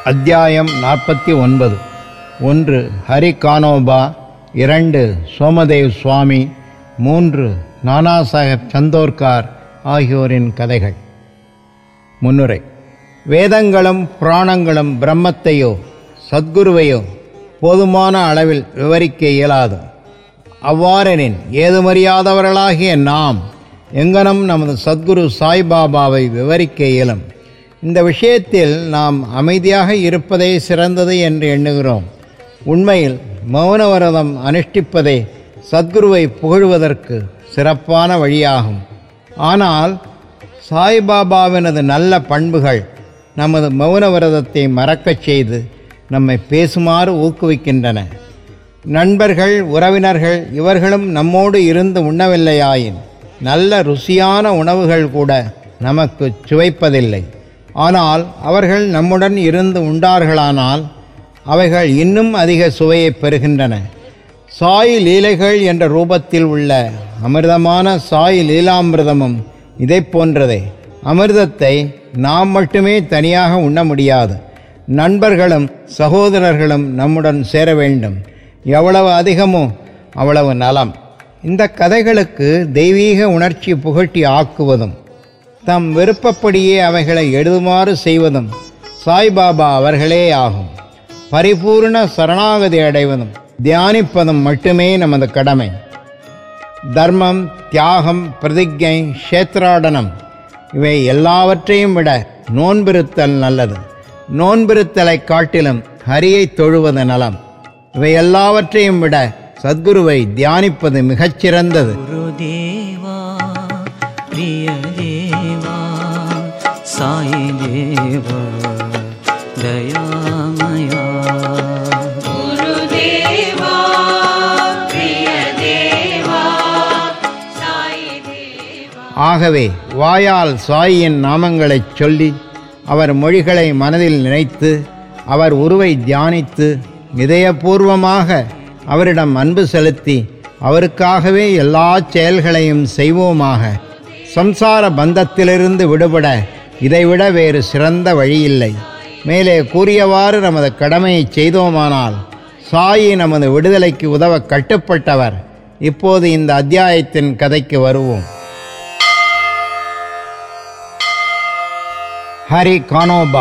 அத்தியாயம் நாற்பத்தி ஒன்பது ஒன்று ஹரி கானோபா இரண்டு சோமதேவ் சுவாமி மூன்று நானா சாஹேப் சந்தோர்கார் ஆகியோரின் கதைகள் முன்னுரை வேதங்களும் புராணங்களும் பிரம்மத்தையோ சத்குருவையோ போதுமான அளவில் விவரிக்க இயலாது அவ்வாறெனின் ஏதுமறியாதவர்களாகிய நாம் எங்கனம் நமது சத்குரு சாய்பாபாவை விவரிக்க இயலும் இந்த விஷயத்தில் நாம் அமைதியாக இருப்பதே சிறந்தது என்று எண்ணுகிறோம் உண்மையில் மௌன விரதம் அனுஷ்டிப்பதே சத்குருவை புகழுவதற்கு சிறப்பான வழியாகும் ஆனால் சாய்பாபாவினது நல்ல பண்புகள் நமது மௌன விரதத்தை மறக்கச் செய்து நம்மை பேசுமாறு ஊக்குவிக்கின்றன நண்பர்கள் உறவினர்கள் இவர்களும் நம்மோடு இருந்து உண்ணவில்லையாயின் நல்ல ருசியான உணவுகள் கூட நமக்கு சுவைப்பதில்லை ஆனால் அவர்கள் நம்முடன் இருந்து உண்டார்களானால் அவைகள் இன்னும் அதிக சுவையை பெறுகின்றன சாய் லீலைகள் என்ற ரூபத்தில் உள்ள அமிர்தமான சாய் லீலாமிர்தமும் இதை போன்றதே அமிர்தத்தை நாம் மட்டுமே தனியாக உண்ண முடியாது நண்பர்களும் சகோதரர்களும் நம்முடன் சேர வேண்டும் எவ்வளவு அதிகமோ அவ்வளவு நலம் இந்த கதைகளுக்கு தெய்வீக உணர்ச்சி புகட்டி ஆக்குவதும் தம் விருப்பப்படியே அவைகளை எழுதுமாறு செய்வதும் சாய்பாபா அவர்களே ஆகும் பரிபூர்ண சரணாகதி அடைவதும் தியானிப்பதும் மட்டுமே நமது கடமை தர்மம் தியாகம் பிரதிஜை க்ஷேத்ராடனம் இவை எல்லாவற்றையும் விட நோன்பிருத்தல் நல்லது நோன்பிருத்தலை காட்டிலும் ஹரியை தொழுவது நலம் இவை எல்லாவற்றையும் விட சத்குருவை தியானிப்பது மிகச்சிறந்தது गुरुदेवा प्रियदेवा साईदेवा दयामया ஆகவே வாயால் சாயின் நாமங்களைச் சொல்லி அவர் மொழிகளை மனதில் நினைத்து அவர் உருவை தியானித்து இதயபூர்வமாக அவரிடம் அன்பு செலுத்தி அவருக்காகவே எல்லா செயல்களையும் செய்வோமாக சம்சார பந்தத்திலிருந்து விடுபட இதைவிட வேறு சிறந்த வழியில்லை மேலே கூறியவாறு நமது கடமையை செய்தோமானால் சாயி நமது விடுதலைக்கு உதவ கட்டுப்பட்டவர் இப்போது இந்த அத்தியாயத்தின் கதைக்கு வருவோம் ஹரி கானோபா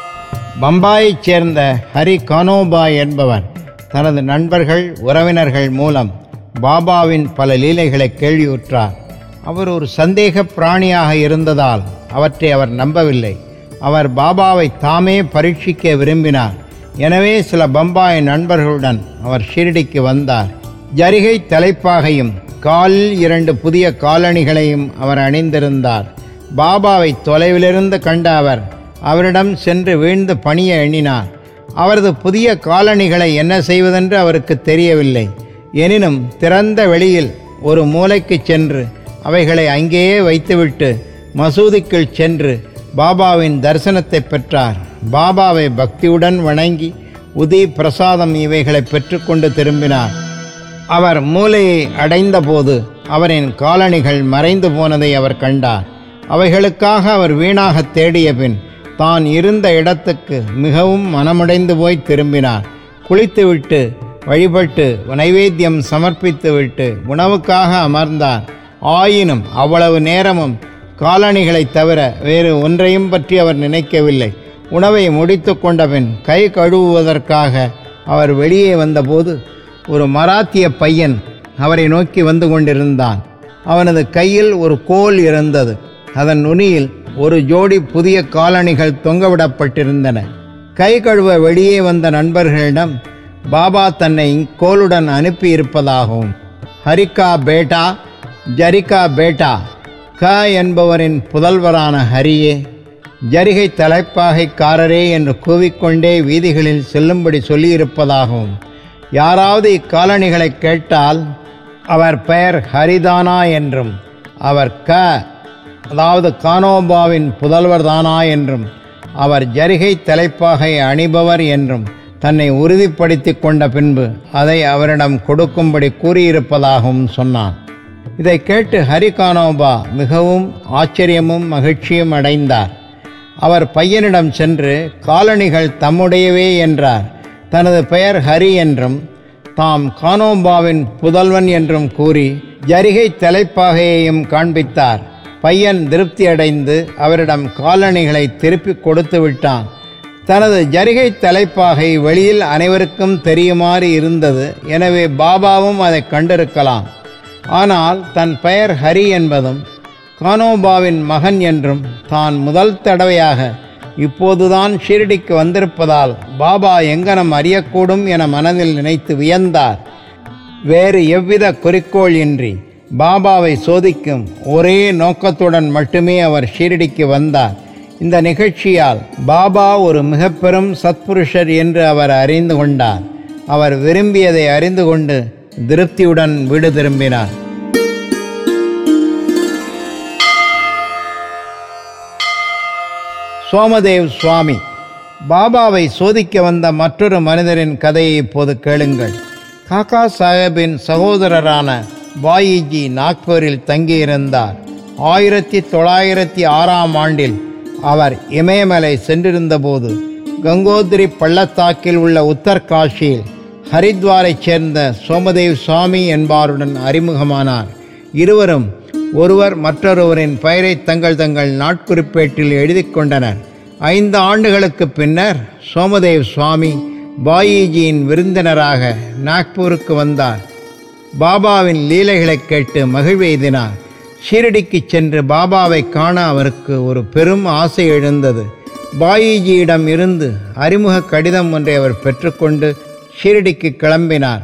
பம்பாயைச் சேர்ந்த ஹரி கானோபா என்பவர் தனது நண்பர்கள் உறவினர்கள் மூலம் பாபாவின் பல லீலைகளை கேள்வியுற்றார் அவர் ஒரு சந்தேக பிராணியாக இருந்ததால் அவற்றை அவர் நம்பவில்லை அவர் பாபாவை தாமே பரீட்சிக்க விரும்பினார் எனவே சில பம்பாய் நண்பர்களுடன் அவர் ஷிரடிக்கு வந்தார் ஜரிகை தலைப்பாகையும் காலில் இரண்டு புதிய காலணிகளையும் அவர் அணிந்திருந்தார் பாபாவை தொலைவிலிருந்து கண்ட அவர் அவரிடம் சென்று வீழ்ந்து பணிய எண்ணினார் அவரது புதிய காலணிகளை என்ன செய்வதென்று அவருக்கு தெரியவில்லை எனினும் திறந்த வெளியில் ஒரு மூலைக்குச் சென்று அவைகளை அங்கேயே வைத்துவிட்டு மசூதிக்குள் சென்று பாபாவின் தரிசனத்தை பெற்றார் பாபாவை பக்தியுடன் வணங்கி உதி பிரசாதம் இவைகளை பெற்றுக்கொண்டு திரும்பினார் அவர் மூலையை அடைந்தபோது அவரின் காலணிகள் மறைந்து போனதை அவர் கண்டார் அவைகளுக்காக அவர் வீணாக தேடிய பின் தான் இருந்த இடத்துக்கு மிகவும் மனமுடைந்து போய் திரும்பினார் குளித்துவிட்டு வழிபட்டு நைவேத்தியம் சமர்ப்பித்துவிட்டு உணவுக்காக அமர்ந்தார் ஆயினும் அவ்வளவு நேரமும் காலணிகளைத் தவிர வேறு ஒன்றையும் பற்றி அவர் நினைக்கவில்லை உணவை முடித்து கொண்டபின் கை கழுவுவதற்காக அவர் வெளியே வந்தபோது ஒரு மராத்திய பையன் அவரை நோக்கி வந்து கொண்டிருந்தான் அவனது கையில் ஒரு கோல் இருந்தது அதன் நுனியில் ஒரு ஜோடி புதிய காலணிகள் தொங்கவிடப்பட்டிருந்தன கை கழுவ வெளியே வந்த நண்பர்களிடம் பாபா தன்னை கோலுடன் அனுப்பியிருப்பதாகவும் ஹரிகா பேட்டா ஜரிகா பேட்டா க என்பவரின் புதல்வரான ஹரியே ஜரிகை தலைப்பாகைக்காரரே என்று கூவிக்கொண்டே வீதிகளில் செல்லும்படி சொல்லியிருப்பதாகவும் யாராவது இக்காலணிகளை கேட்டால் அவர் பெயர் ஹரிதானா என்றும் அவர் க அதாவது கானோபாவின் புதல்வர் தானா என்றும் அவர் ஜரிகை தலைப்பாகை அணிபவர் என்றும் தன்னை உறுதிப்படுத்தி கொண்ட பின்பு அதை அவரிடம் கொடுக்கும்படி கூறியிருப்பதாகவும் சொன்னான் இதை கேட்டு ஹரிகானோபா மிகவும் ஆச்சரியமும் மகிழ்ச்சியும் அடைந்தார் அவர் பையனிடம் சென்று காலணிகள் தம்முடையவே என்றார் தனது பெயர் ஹரி என்றும் தாம் கானோபாவின் புதல்வன் என்றும் கூறி ஜரிகை தலைப்பாகையையும் காண்பித்தார் பையன் திருப்தியடைந்து அவரிடம் காலணிகளை திருப்பி கொடுத்து விட்டான் தனது ஜரிகை தலைப்பாகை வெளியில் அனைவருக்கும் தெரியுமாறு இருந்தது எனவே பாபாவும் அதை கண்டிருக்கலாம் ஆனால் தன் பெயர் ஹரி என்பதும் கானோபாவின் மகன் என்றும் தான் முதல் தடவையாக இப்போதுதான் ஷீரடிக்கு வந்திருப்பதால் பாபா எங்கனம் அறியக்கூடும் என மனதில் நினைத்து வியந்தார் வேறு எவ்வித குறிக்கோள் இன்றி பாபாவை சோதிக்கும் ஒரே நோக்கத்துடன் மட்டுமே அவர் ஷீரடிக்கு வந்தார் இந்த நிகழ்ச்சியால் பாபா ஒரு மிக பெரும் சத்புருஷர் என்று அவர் அறிந்து கொண்டார் அவர் விரும்பியதை அறிந்து கொண்டு திருப்தியுடன் வீடு திரும்பினார் சோமதேவ் சுவாமி பாபாவை சோதிக்க வந்த மற்றொரு மனிதரின் கதையை இப்போது கேளுங்கள் காக்கா சாஹேபின் சகோதரரான பாயிஜி நாக்பூரில் தங்கியிருந்தார் ஆயிரத்தி தொள்ளாயிரத்தி ஆறாம் ஆண்டில் அவர் இமயமலை சென்றிருந்தபோது கங்கோத்ரி பள்ளத்தாக்கில் உள்ள உத்தர்காஷியில் ஹரித்வாரைச் சேர்ந்த சோமதேவ் சுவாமி என்பாருடன் அறிமுகமானார் இருவரும் ஒருவர் மற்றொருவரின் பெயரை தங்கள் தங்கள் நாட்குறிப்பேட்டில் எழுதி கொண்டனர் ஐந்து ஆண்டுகளுக்கு பின்னர் சோமதேவ் சுவாமி பாயிஜியின் விருந்தினராக நாக்பூருக்கு வந்தார் பாபாவின் லீலைகளைக் கேட்டு மகிழ்வெய்தினார் ஷீரடிக்கு சென்று பாபாவை காண அவருக்கு ஒரு பெரும் ஆசை எழுந்தது பாயிஜியிடம் இருந்து அறிமுக கடிதம் ஒன்றை அவர் பெற்றுக்கொண்டு ஷீரடிக்கு கிளம்பினார்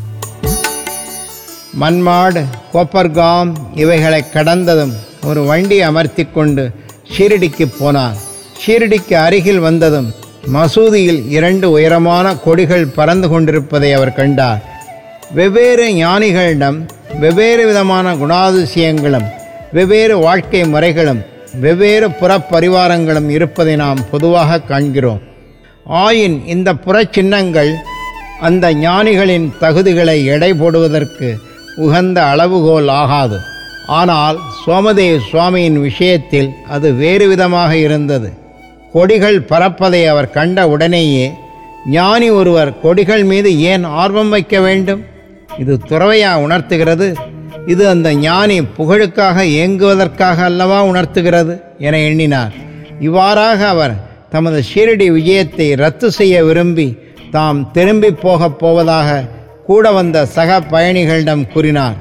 மன்மாடு கோப்பர்காம் இவைகளை கடந்ததும் ஒரு வண்டி அமர்த்தி கொண்டு ஷீரடிக்கு போனார் ஷீரடிக்கு அருகில் வந்ததும் மசூதியில் இரண்டு உயரமான கொடிகள் பறந்து கொண்டிருப்பதை அவர் கண்டார் வெவ்வேறு ஞானிகளிடம் வெவ்வேறு விதமான குணாதிசயங்களும் வெவ்வேறு வாழ்க்கை முறைகளும் வெவ்வேறு புறப்பரிவாரங்களும் இருப்பதை நாம் பொதுவாக காண்கிறோம் ஆயின் இந்த புறச்சின்னங்கள் அந்த ஞானிகளின் தகுதிகளை எடை போடுவதற்கு உகந்த அளவுகோல் ஆகாது ஆனால் சோமதேவ் சுவாமியின் விஷயத்தில் அது வேறு விதமாக இருந்தது கொடிகள் பறப்பதை அவர் கண்ட உடனேயே ஞானி ஒருவர் கொடிகள் மீது ஏன் ஆர்வம் வைக்க வேண்டும் இது துறவையா உணர்த்துகிறது இது அந்த ஞானி புகழுக்காக இயங்குவதற்காக அல்லவா உணர்த்துகிறது என எண்ணினார் இவ்வாறாக அவர் தமது ஷீரடி விஜயத்தை ரத்து செய்ய விரும்பி தாம் திரும்பி போகப் போவதாக கூட வந்த சக பயணிகளிடம் கூறினார்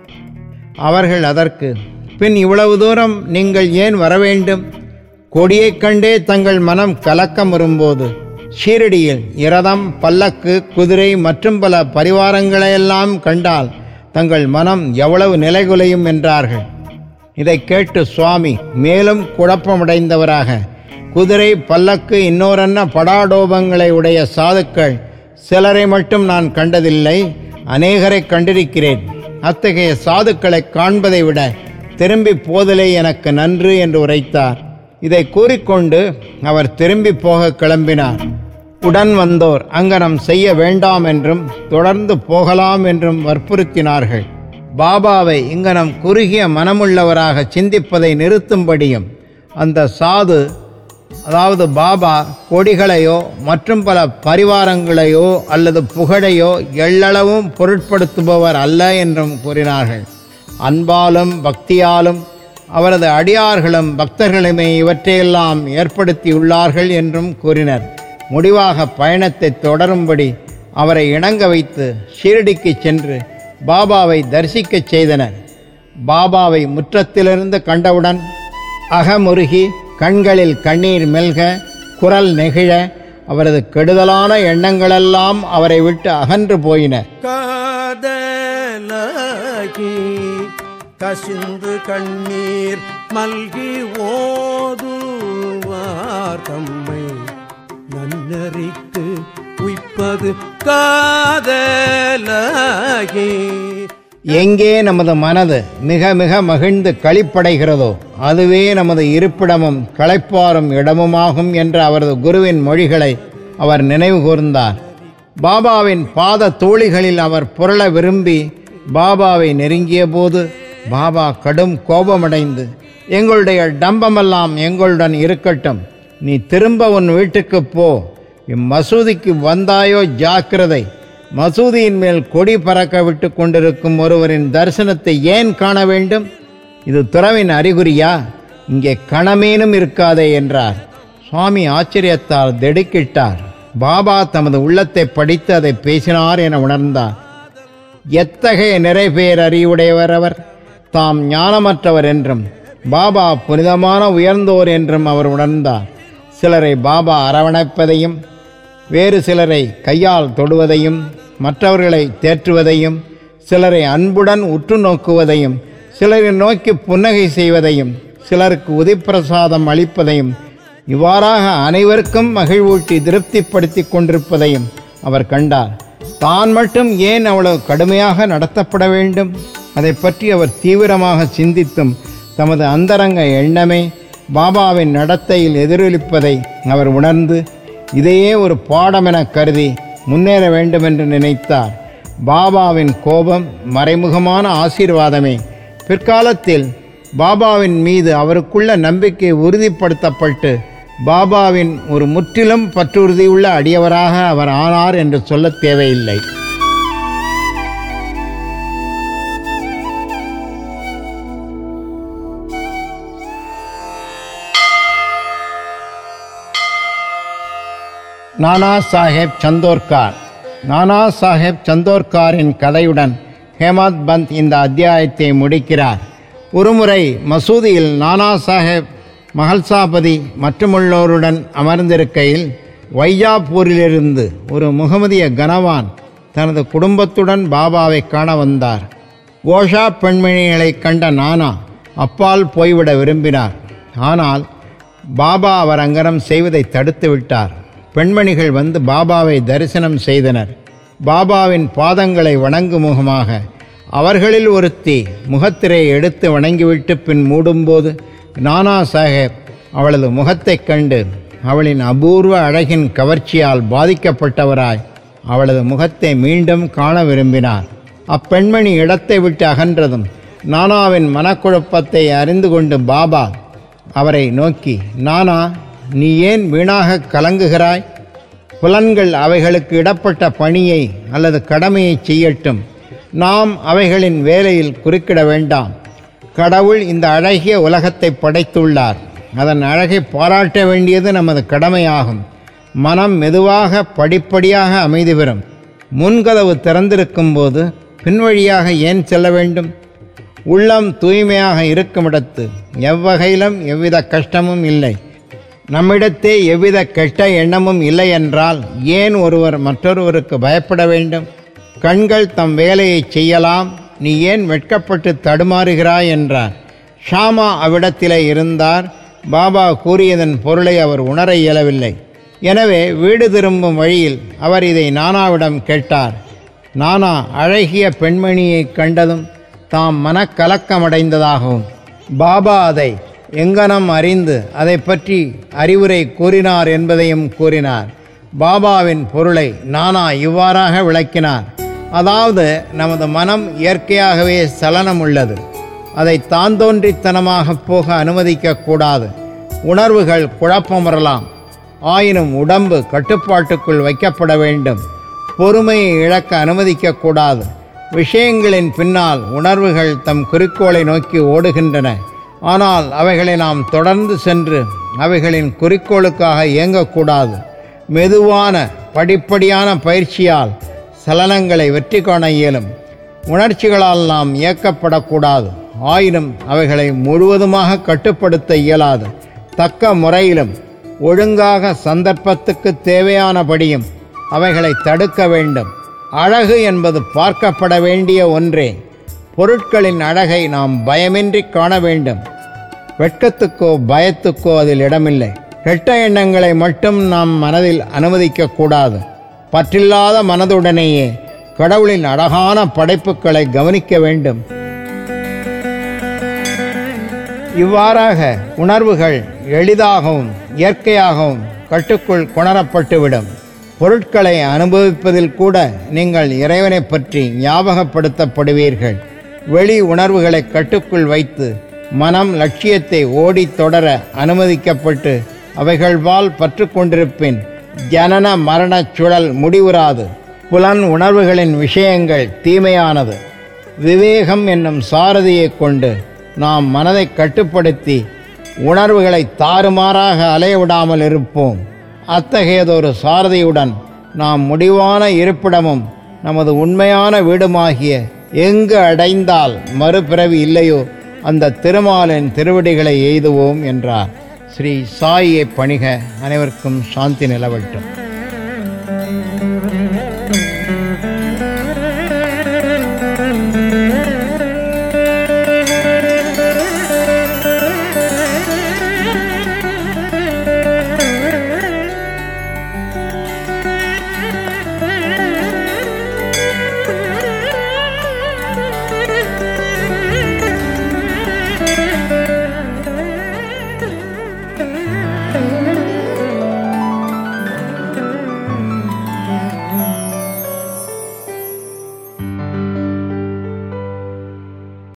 அவர்கள் அதற்கு பின் இவ்வளவு தூரம் நீங்கள் ஏன் வர வேண்டும் கொடியைக் கண்டே தங்கள் மனம் கலக்கம் வரும்போது ஷீரடியில் இரதம் பல்லக்கு குதிரை மற்றும் பல பரிவாரங்களையெல்லாம் கண்டால் தங்கள் மனம் எவ்வளவு நிலைகுலையும் என்றார்கள் இதை கேட்டு சுவாமி மேலும் குழப்பமடைந்தவராக குதிரை பல்லக்கு இன்னோரன்ன படாடோபங்களை உடைய சாதுக்கள் சிலரை மட்டும் நான் கண்டதில்லை அநேகரை கண்டிருக்கிறேன் அத்தகைய சாதுக்களை காண்பதை விட திரும்பி போதலே எனக்கு நன்று என்று உரைத்தார் இதை கூறிக்கொண்டு அவர் திரும்பி போக கிளம்பினார் உடன் வந்தோர் அங்கனம் செய்ய வேண்டாம் என்றும் தொடர்ந்து போகலாம் என்றும் வற்புறுத்தினார்கள் பாபாவை இங்கனம் குறுகிய மனமுள்ளவராக சிந்திப்பதை நிறுத்தும்படியும் அந்த சாது அதாவது பாபா கொடிகளையோ மற்றும் பல பரிவாரங்களையோ அல்லது புகழையோ எள்ளளவும் பொருட்படுத்துபவர் அல்ல என்றும் கூறினார்கள் அன்பாலும் பக்தியாலும் அவரது அடியார்களும் பக்தர்களுமே இவற்றையெல்லாம் ஏற்படுத்தியுள்ளார்கள் என்றும் கூறினர் முடிவாக பயணத்தை தொடரும்படி அவரை இணங்க வைத்து ஷீரடிக்கு சென்று பாபாவை தரிசிக்கச் செய்தனர் பாபாவை முற்றத்திலிருந்து கண்டவுடன் அகமுருகி கண்களில் கண்ணீர் மெல்க குரல் நெகிழ அவரது கெடுதலான எண்ணங்களெல்லாம் அவரை விட்டு அகன்று போயின காதலாகி கசிந்து கண்ணீர் மல்கி ஓதுவார் தம்மை நன்னறிக்கு உய்ப்பது காதலாகி எங்கே நமது மனது மிக மிக மகிழ்ந்து களிப்படைகிறதோ அதுவே நமது இருப்பிடமும் களைப்பாறும் இடமுமாகும் என்ற அவரது குருவின் மொழிகளை அவர் நினைவு கூர்ந்தார் பாபாவின் பாத தோழிகளில் அவர் புரள விரும்பி பாபாவை நெருங்கிய போது பாபா கடும் கோபமடைந்து எங்களுடைய டம்பமெல்லாம் எங்களுடன் இருக்கட்டும் நீ திரும்ப உன் வீட்டுக்கு போ இம்மசூதிக்கு வந்தாயோ ஜாக்கிரதை மசூதியின் மேல் கொடி பறக்க விட்டு கொண்டிருக்கும் ஒருவரின் தரிசனத்தை ஏன் காண வேண்டும் இது துறவின் அறிகுறியா இங்கே கணமேனும் இருக்காதே என்றார் சுவாமி ஆச்சரியத்தால் திடுக்கிட்டார் பாபா தமது உள்ளத்தை படித்து அதை பேசினார் என உணர்ந்தார் எத்தகைய நிறைபேர் அறிவுடையவர் அவர் தாம் ஞானமற்றவர் என்றும் பாபா புனிதமான உயர்ந்தோர் என்றும் அவர் உணர்ந்தார் சிலரை பாபா அரவணைப்பதையும் வேறு சிலரை கையால் தொடுவதையும் மற்றவர்களை தேற்றுவதையும் சிலரை அன்புடன் உற்று நோக்குவதையும் சிலரை நோக்கி புன்னகை செய்வதையும் சிலருக்கு உதிப்பிரசாதம் அளிப்பதையும் இவ்வாறாக அனைவருக்கும் மகிழ்வூட்டி திருப்திப்படுத்தி கொண்டிருப்பதையும் அவர் கண்டார் தான் மட்டும் ஏன் அவ்வளவு கடுமையாக நடத்தப்பட வேண்டும் அதை பற்றி அவர் தீவிரமாக சிந்தித்தும் தமது அந்தரங்க எண்ணமே பாபாவின் நடத்தையில் எதிரொலிப்பதை அவர் உணர்ந்து இதையே ஒரு பாடமென கருதி முன்னேற வேண்டுமென்று நினைத்தார் பாபாவின் கோபம் மறைமுகமான ஆசீர்வாதமே பிற்காலத்தில் பாபாவின் மீது அவருக்குள்ள நம்பிக்கை உறுதிப்படுத்தப்பட்டு பாபாவின் ஒரு முற்றிலும் பற்றுறுதியுள்ள அடியவராக அவர் ஆனார் என்று சொல்லத் தேவையில்லை நானா சாஹேப் சந்தோர்கார் நானா சாஹேப் சந்தோர்காரின் கதையுடன் ஹேமத் பந்த் இந்த அத்தியாயத்தை முடிக்கிறார் ஒருமுறை மசூதியில் நானா சாஹேப் மஹல்சாபதி மற்றுமுள்ளோருடன் அமர்ந்திருக்கையில் வைஜாப்பூரிலிருந்து ஒரு முகமதிய கனவான் தனது குடும்பத்துடன் பாபாவை காண வந்தார் கோஷா பெண்மணிகளை கண்ட நானா அப்பால் போய்விட விரும்பினார் ஆனால் பாபா அவர் அங்கனம் செய்வதை தடுத்து விட்டார் பெண்மணிகள் வந்து பாபாவை தரிசனம் செய்தனர் பாபாவின் பாதங்களை வணங்கும் முகமாக அவர்களில் ஒருத்தி முகத்திரையை எடுத்து வணங்கிவிட்டு பின் மூடும்போது நானா சாஹேப் அவளது முகத்தைக் கண்டு அவளின் அபூர்வ அழகின் கவர்ச்சியால் பாதிக்கப்பட்டவராய் அவளது முகத்தை மீண்டும் காண விரும்பினார் அப்பெண்மணி இடத்தை விட்டு அகன்றதும் நானாவின் மனக்குழப்பத்தை அறிந்து கொண்டு பாபா அவரை நோக்கி நானா நீ ஏன் வீணாக கலங்குகிறாய் புலன்கள் அவைகளுக்கு இடப்பட்ட பணியை அல்லது கடமையை செய்யட்டும் நாம் அவைகளின் வேலையில் குறுக்கிட வேண்டாம் கடவுள் இந்த அழகிய உலகத்தை படைத்துள்ளார் அதன் அழகை பாராட்ட வேண்டியது நமது கடமையாகும் மனம் மெதுவாக படிப்படியாக அமைதி பெறும் முன்கதவு திறந்திருக்கும் போது பின்வழியாக ஏன் செல்ல வேண்டும் உள்ளம் தூய்மையாக இருக்குமிடத்து எவ்வகையிலும் எவ்வித கஷ்டமும் இல்லை நம்மிடத்தே எவ்வித கெட்ட எண்ணமும் இல்லை என்றால் ஏன் ஒருவர் மற்றொருவருக்கு பயப்பட வேண்டும் கண்கள் தம் வேலையை செய்யலாம் நீ ஏன் வெட்கப்பட்டு தடுமாறுகிறாய் என்றார் ஷாமா அவ்விடத்திலே இருந்தார் பாபா கூறியதன் பொருளை அவர் உணர இயலவில்லை எனவே வீடு திரும்பும் வழியில் அவர் இதை நானாவிடம் கேட்டார் நானா அழகிய பெண்மணியை கண்டதும் தாம் மனக்கலக்கமடைந்ததாகவும் பாபா அதை எங்கனம் அறிந்து அதை பற்றி அறிவுரை கூறினார் என்பதையும் கூறினார் பாபாவின் பொருளை நானா இவ்வாறாக விளக்கினார் அதாவது நமது மனம் இயற்கையாகவே சலனம் உள்ளது அதை தாந்தோன்றித்தனமாக போக அனுமதிக்க கூடாது உணர்வுகள் குழப்பமுறலாம் ஆயினும் உடம்பு கட்டுப்பாட்டுக்குள் வைக்கப்பட வேண்டும் பொறுமையை இழக்க அனுமதிக்க கூடாது விஷயங்களின் பின்னால் உணர்வுகள் தம் குறிக்கோளை நோக்கி ஓடுகின்றன ஆனால் அவைகளை நாம் தொடர்ந்து சென்று அவைகளின் குறிக்கோளுக்காக இயங்கக்கூடாது மெதுவான படிப்படியான பயிற்சியால் சலனங்களை வெற்றி காண இயலும் உணர்ச்சிகளால் நாம் இயக்கப்படக்கூடாது ஆயினும் அவைகளை முழுவதுமாக கட்டுப்படுத்த இயலாது தக்க முறையிலும் ஒழுங்காக சந்தர்ப்பத்துக்கு தேவையானபடியும் அவைகளை தடுக்க வேண்டும் அழகு என்பது பார்க்கப்பட வேண்டிய ஒன்றே பொருட்களின் அழகை நாம் பயமின்றி காண வேண்டும் வெட்கத்துக்கோ பயத்துக்கோ அதில் இடமில்லை கெட்ட எண்ணங்களை மட்டும் நாம் மனதில் அனுமதிக்க கூடாது பற்றில்லாத மனதுடனேயே கடவுளின் அழகான படைப்புகளை கவனிக்க வேண்டும் இவ்வாறாக உணர்வுகள் எளிதாகவும் இயற்கையாகவும் கட்டுக்குள் கொணரப்பட்டுவிடும் பொருட்களை அனுபவிப்பதில் கூட நீங்கள் இறைவனை பற்றி ஞாபகப்படுத்தப்படுவீர்கள் வெளி உணர்வுகளை கட்டுக்குள் வைத்து மனம் லட்சியத்தை ஓடித் தொடர அனுமதிக்கப்பட்டு அவைகள்வால் பற்று கொண்டிருப்பின் ஜனன மரணச் சுழல் முடிவுறாது புலன் உணர்வுகளின் விஷயங்கள் தீமையானது விவேகம் என்னும் சாரதியைக் கொண்டு நாம் மனதை கட்டுப்படுத்தி உணர்வுகளை தாறுமாறாக அலையவிடாமல் இருப்போம் அத்தகையதொரு சாரதியுடன் நாம் முடிவான இருப்பிடமும் நமது உண்மையான வீடுமாகிய எங்கு அடைந்தால் மறுபிறவி இல்லையோ அந்த திருமாலின் திருவடிகளை எய்துவோம் என்றார் ஸ்ரீ சாயியை பணிக அனைவருக்கும் சாந்தி நிலவட்டும்